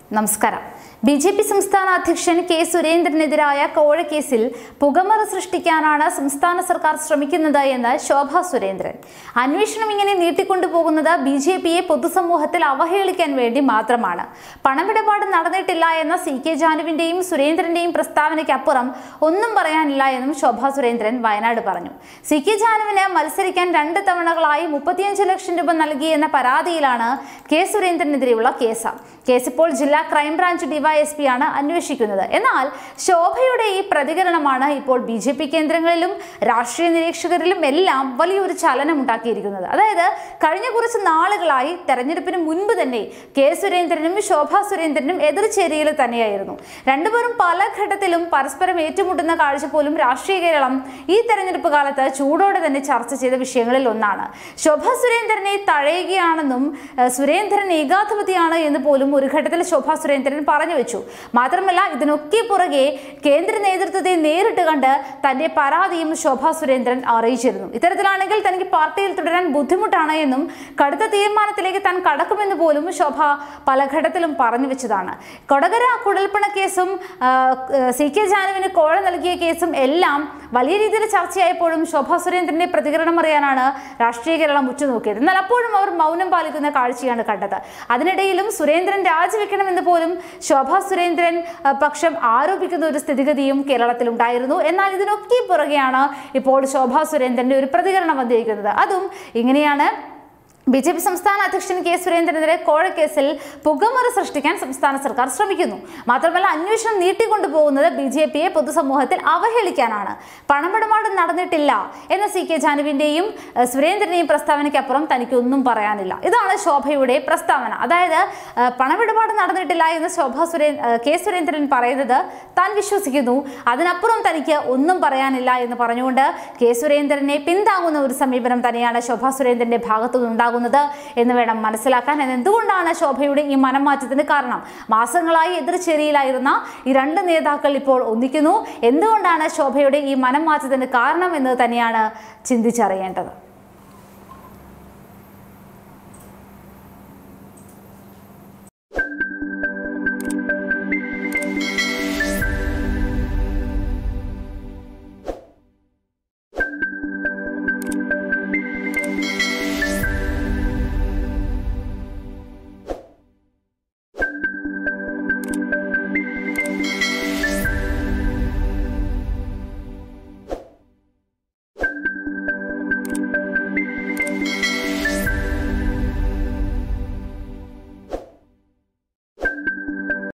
നമസ്കാരം B J P സംസ്ഥാന അധ്യക്ഷൻ കെ സുരേന്ദ്രനെതിരായ കോഴക്കേസിൽ പുകമറ സൃഷ്ടിക്കാനാണ് സംസ്ഥാന സർക്കാർ ശ്രമിക്കുന്നത് എന്ന് ശോഭ സുരേന്ദ്രൻ അന്വേഷണം ഇങ്ങനെ നീട്ടിക്കൊണ്ടുപോകുന്നത് ബി ജെ പിയെ പൊതുസമൂഹത്തിൽ അവഹേളിക്കാൻ വേണ്ടി മാത്രമാണ് പണമിടപാട് നടന്നിട്ടില്ല എന്ന സി കെ ജാനുവിന്റെയും സുരേന്ദ്രന്റെയും പ്രസ്താവനയ്ക്കപ്പുറം ഒന്നും പറയാനില്ല എന്നും ശോഭ സുരേന്ദ്രൻ വയനാട് പറഞ്ഞു സി കെ ജാനുവിന് മത്സരിക്കാൻ രണ്ട് തവണകളായി മുപ്പത്തിയഞ്ച് ലക്ഷം രൂപ നൽകിയെന്ന പരാതിയിലാണ് കെ സുരേന്ദ്രനെതിരെയുള്ള കേസ് കേസ് ഇപ്പോൾ ജില്ലാ ക്രൈംബ്രാഞ്ച് ഡിവൈഎസ്പി ആണ് അന്വേഷിക്കുന്നത് എന്നാൽ ശോഭയുടെ ഈ പ്രതികരണമാണ് ഇപ്പോൾ ബി ജെ പി കേന്ദ്രങ്ങളിലും രാഷ്ട്രീയ നിരീക്ഷകരിലും എല്ലാം വലിയൊരു ചലനം ഉണ്ടാക്കിയിരിക്കുന്നത് അതായത് കഴിഞ്ഞ കുറച്ച് നാളുകളായി തെരഞ്ഞെടുപ്പിന് മുൻപ് തന്നെ കെ സുരേന്ദ്രനും ശോഭ സുരേന്ദ്രനും എതിർചേരിയിൽ തന്നെയായിരുന്നു രണ്ടുപേരും പല ഘട്ടത്തിലും പരസ്പരം ഏറ്റുമുട്ടുന്ന കാഴ്ച പോലും രാഷ്ട്രീയ കേരളം ഈ തെരഞ്ഞെടുപ്പ് കാലത്ത് ചൂടോടെ തന്നെ ചർച്ച ചെയ്ത വിഷയങ്ങളിൽ ഒന്നാണ് ശോഭ സുരേന്ദ്രനെ തഴയുകയാണെന്നും ഏഹ്, സുരേന്ദ്രൻ ഏകാധിപതിയാണ് എന്ന് പോലും ഒരു ഘട്ടത്തിൽ ശോഭ സുരേന്ദ്രൻ പറഞ്ഞു വെച്ചു മാത്രമല്ല ഇതിനൊക്കെ പുറകെ കേന്ദ്ര നേതൃത്വത്തെ നേരിട്ട് കണ്ട് തന്റെ പരാതിയും ശോഭ സുരേന്ദ്രൻ അറിയിച്ചിരുന്നു ഇത്തരത്തിലാണെങ്കിൽ തനിക്ക് പാർട്ടിയിൽ തുടരാൻ ബുദ്ധിമുട്ടാണ് എന്നും കടുത്ത തീരുമാനത്തിലേക്ക് താൻ കടക്കുമെന്ന് പോലും ശോഭ പല ഘട്ടത്തിലും പറഞ്ഞു വെച്ചതാണ് കൊടകര കുഴൽപ്പണ കേസും ആ, സി കെ ജാനുവിന് കോഴ നൽകിയ കേസും എല്ലാം വലിയ രീതിയിൽ ചർച്ചയായപ്പോഴും ശോഭ സുരേന്ദ്രന്റെ പ്രതികരണം അറിയാനാണ് രാഷ്ട്രീയ കേരളം ഉറ്റുനോക്കിയത് എന്നാൽ അപ്പോഴും അവർ മൗനം പാലിക്കുന്ന കാഴ്ചയാണ് കണ്ടത് അതിനിടയിലും സുരേന്ദ്രൻ രാജിവെക്കണമെന്ന് പോലും ശോഭ സുരേന്ദ്രൻ ആ, പക്ഷം ആരോപിക്കുന്ന ഒരു സ്ഥിതിഗതിയും കേരളത്തിൽ ഉണ്ടായിരുന്നു എന്നാൽ ഇതിനൊക്കെ പുറകെയാണ് ഇപ്പോൾ ശോഭ സുരേന്ദ്രന്റെ ഒരു പ്രതികരണം വന്നിരിക്കുന്നത് അതും ഇങ്ങനെയാണ് ബി ജെ പി സംസ്ഥാന അധ്യക്ഷൻ കെ സുരേന്ദ്രനെതിരെ കോഴക്കേസിൽ പുകമറ സൃഷ്ടിക്കാൻ സംസ്ഥാന സർക്കാർ ശ്രമിക്കുന്നു മാത്രമല്ല അന്വേഷണം നീട്ടിക്കൊണ്ടുപോകുന്നത് ബി ജെ പിയെ പൊതുസമൂഹത്തിൽ അവഹേളിക്കാനാണ് പണമിടപാട് നടന്നിട്ടില്ല എന്ന സി കെ ജാനുവിന്റെയും ഏഹ്, സുരേന്ദ്രന്റെയും പ്രസ്താവനയ്ക്കപ്പുറം തനിക്കൊന്നും പറയാനില്ല ഇതാണ് ശോഭയുടെ പ്രസ്താവന അതായത് ഏഹ്, പണമിടപാട് നടന്നിട്ടില്ല എന്ന് ശോഭ സുരേ ഏഹ്, കെ സുരേന്ദ്രൻ പറയുന്നത് താൻ വിശ്വസിക്കുന്നു അതിനപ്പുറം തനിക്ക് ഒന്നും പറയാനില്ല എന്ന് പറഞ്ഞുകൊണ്ട് കെ സുരേന്ദ്രനെ പിന്താങ്ങുന്ന ഒരു സമീപനം തന്നെയാണ് ശോഭ സുരേന്ദ്രന്റെ ഭാഗത്തു നിന്നുണ്ടാകുന്നത് എന്ന് വേണം മനസ്സിലാക്കാൻ എന്ന് എന്തുകൊണ്ടാണ് ശോഭയുടെ ഈ മനംമാറ്റത്തിന് കാരണം മാസങ്ങളായി എതിർചേരിയിലായിരുന്ന ഈ രണ്ട് നേതാക്കൾ ഇപ്പോൾ ഒന്നിക്കുന്നു എന്തുകൊണ്ടാണ് ശോഭയുടെ ഈ മനംമാറ്റത്തിന് കാരണം എന്ന് തന്നെയാണ് ചിന്തിച്ചറിയേണ്ടത്